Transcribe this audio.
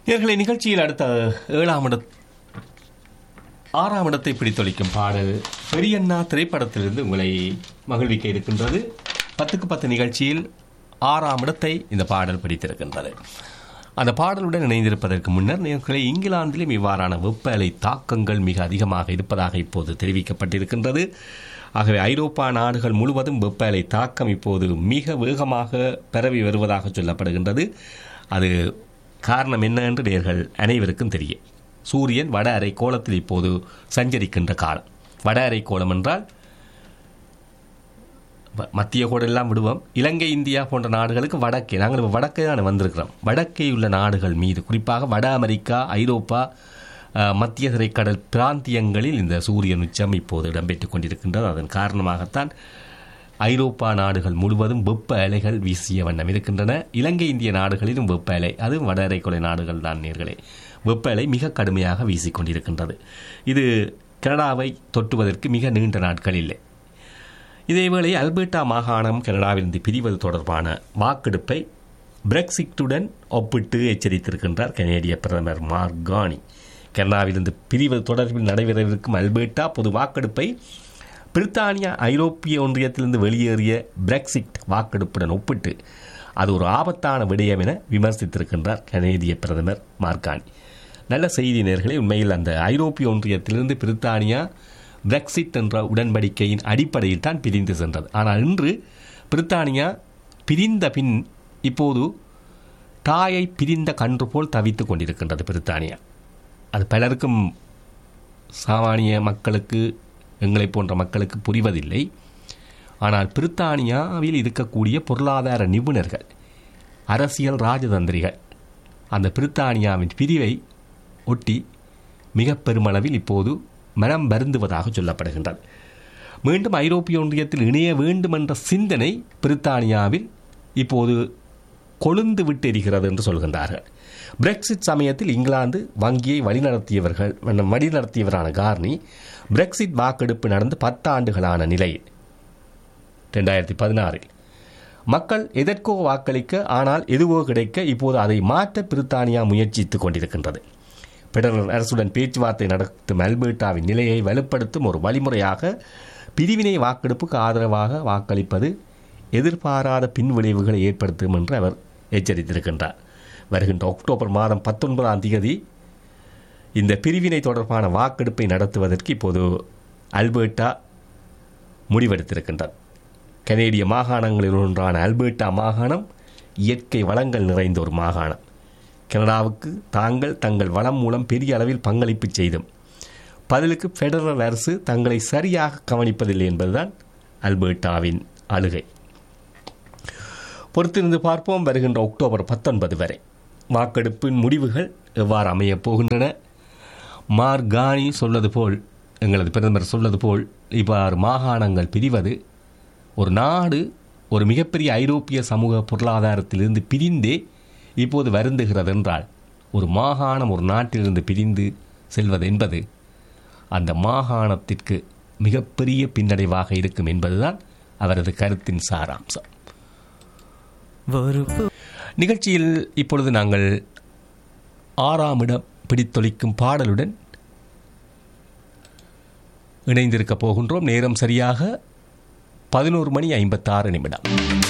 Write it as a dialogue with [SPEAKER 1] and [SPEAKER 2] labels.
[SPEAKER 1] இவர்களை நிகழ்ச்சியில் அடுத்த ஏழாம் இட ஆறாம் இடத்தை பிடித்தொழிக்கும் பாடல் பெரியண்ணா திரைப்படத்திலிருந்து உங்களை மகிழ்விக்க இருக்கின்றது பத்துக்கு பத்து நிகழ்ச்சியில் ஆறாம் இடத்தை இந்த பாடல் பிடித்திருக்கின்றது அந்த பாடலுடன் இணைந்திருப்பதற்கு முன்னர் நேர்களை இங்கிலாந்திலும் இவ்வாறான வெப்ப அலை தாக்கங்கள் மிக அதிகமாக இருப்பதாக இப்போது தெரிவிக்கப்பட்டிருக்கின்றது ஆகவே ஐரோப்பா நாடுகள் முழுவதும் வெப்ப அலை தாக்கம் இப்போது மிக வேகமாக பரவி வருவதாக சொல்லப்படுகின்றது அது காரணம் என்ன என்று நேர்கள் அனைவருக்கும் தெரியும் சூரியன் வட அரை கோலத்தில் இப்போது சஞ்சரிக்கின்ற காலம் வட அரை கோலம் என்றால் வ- மத்திய கோடெல்லாம் விடுவோம் இலங்கை இந்தியா போன்ற நாடுகளுக்கு வடக்கே நாங்கள் இப்போ வடக்கே தான் வந்திருக்கிறோம் வடக்கே உள்ள நாடுகள் மீது குறிப்பாக வட அமெரிக்கா ஐரோப்பா அஹ், மத்திய திரைக்கடல் பிராந்தியங்களில் இந்த சூரியன் உச்சம் இப்போது இடம்பெற்றுக் கொண்டிருக்கின்றது அதன் காரணமாகத்தான் ஐரோப்பா நாடுகள் முழுவதும் வெப்ப அலைகள் வீசிய வண்ணம் இருக்கின்றன இலங்கை இந்திய நாடுகளிலும் வெப்ப அலை அதுவும் வட அரைக்கொலை நாடுகள் தான் நேர்களே வெப்ப அலை மிக கடுமையாக வீசிக்கொண்டிருக்கின்றது இது கனடாவை தொட்டுவதற்கு மிக நீண்ட நாட்கள் இல்லை இதேவேளை அல்பர்டா மாகாணம் கனடாவிலிருந்து பிரிவது தொடர்பான வாக்கெடுப்பை பிரெக்சிட்டுடன் ஒப்பிட்டு எச்சரித்திருக்கின்றார் கனேடிய பிரதமர் மார்கானி கனடாவிலிருந்து பிரிவது தொடர்பில் நடைபெறவிருக்கும் அல்பர்டா பொது வாக்கெடுப்பை பிரித்தானியா ஐரோப்பிய ஒன்றியத்திலிருந்து வெளியேறிய பிரெக்சிட் வாக்கெடுப்புடன் ஒப்பிட்டு அது ஒரு ஆபத்தான விடயம் என விமர்சித்திருக்கின்றார் கனேடிய பிரதமர் மார்கானி நல்ல செய்தி நேர்களே உண்மையில் அந்த ஐரோப்பிய ஒன்றியத்திலிருந்து பிரித்தானியா பிரெக்சிட் என்ற உடன்படிக்கையின் அடிப்படையில் தான் பிரிந்து சென்றது ஆனால் இன்று பிரித்தானியா பிரிந்த பின் இப்போது தாயை பிரிந்த கன்று போல் தவித்துக் கொண்டிருக்கின்றது பிரித்தானியா அது பலருக்கும் சாமானிய மக்களுக்கு எங்களைப் போன்ற மக்களுக்கு புரிவதில்லை ஆனால் பிரித்தானியாவில் இருக்கக்கூடிய பொருளாதார நிபுணர்கள் அரசியல் ராஜதந்திரிகள் அந்த பிரித்தானியாவின் பிரிவை ஒட்டி மிக பெருமளவில் இப்போது மனம் வருந்துவதாக சொல்லப்படுகின்றது மீண்டும் ஐரோப்பிய ஒன்றியத்தில் இணைய வேண்டும் என்ற சிந்தனை பிரித்தானியாவில் இப்போது கொழுந்து விட்டெரிகிறது என்று சொல்கின்றார்கள் பிரெக்சிட் சமயத்தில் இங்கிலாந்து வங்கியை வழிநடத்தியவர்கள் வழிநடத்தியவரான கார்னி பிரெக்சிட் வாக்கெடுப்பு நடந்து பத்தாண்டுகளான நிலையில் ரெண்டாயிரத்தி பதினாறில் மக்கள் எதற்கோ வாக்களிக்க ஆனால் எதுவோ கிடைக்க இப்போது அதை மாற்ற பிரித்தானியா முயற்சித்துக் கொண்டிருக்கின்றது பெடரல் அரசுடன் பேச்சுவார்த்தை நடத்தும் அல்பர்டாவின் நிலையை வலுப்படுத்தும் ஒரு வழிமுறையாக பிரிவினை வாக்கெடுப்புக்கு ஆதரவாக வாக்களிப்பது எதிர்பாராத பின்விளைவுகளை ஏற்படுத்தும் என்று அவர் எச்சரித்திருக்கின்றார் வருகின்ற அக்டோபர் மாதம் பத்தொன்பதாம் தேதி இந்த பிரிவினை தொடர்பான வாக்கெடுப்பை நடத்துவதற்கு இப்போது அல்பர்டா முடிவெடுத்திருக்கின்றது கனேடிய மாகாணங்களில் ஒன்றான அல்பர்டா மாகாணம் இயற்கை வளங்கள் நிறைந்த ஒரு மாகாணம் கனடாவுக்கு தாங்கள் தங்கள் வளம் மூலம் பெரிய அளவில் பங்களிப்பு செய்தும் பதிலுக்கு ஃபெடரல் அரசு தங்களை சரியாக கவனிப்பதில்லை என்பதுதான் அல்பர்டாவின் அழுகை பொறுத்திருந்து பார்ப்போம் வருகின்ற அக்டோபர் பத்தொன்பது வரை வாக்கெடுப்பின் முடிவுகள் எவ்வாறு அமையப் போகின்றன மார்கானி சொல்வது போல் எங்களது பிரதமர் சொல்வது போல் இவ்வாறு மாகாணங்கள் பிரிவது ஒரு நாடு ஒரு மிகப்பெரிய ஐரோப்பிய சமூக பொருளாதாரத்திலிருந்து பிரிந்தே இப்போது வருந்துகிறது என்றால் ஒரு மாகாணம் ஒரு நாட்டிலிருந்து பிரிந்து செல்வது என்பது அந்த மாகாணத்திற்கு மிகப்பெரிய பின்னடைவாக இருக்கும் என்பதுதான் அவரது கருத்தின் சாராம்சம் நிகழ்ச்சியில் இப்பொழுது நாங்கள் ஆறாம் இடம் பிடித்தொழிக்கும் பாடலுடன் இணைந்திருக்க போகின்றோம் நேரம் சரியாக பதினோரு மணி ஐம்பத்தாறு நிமிடம்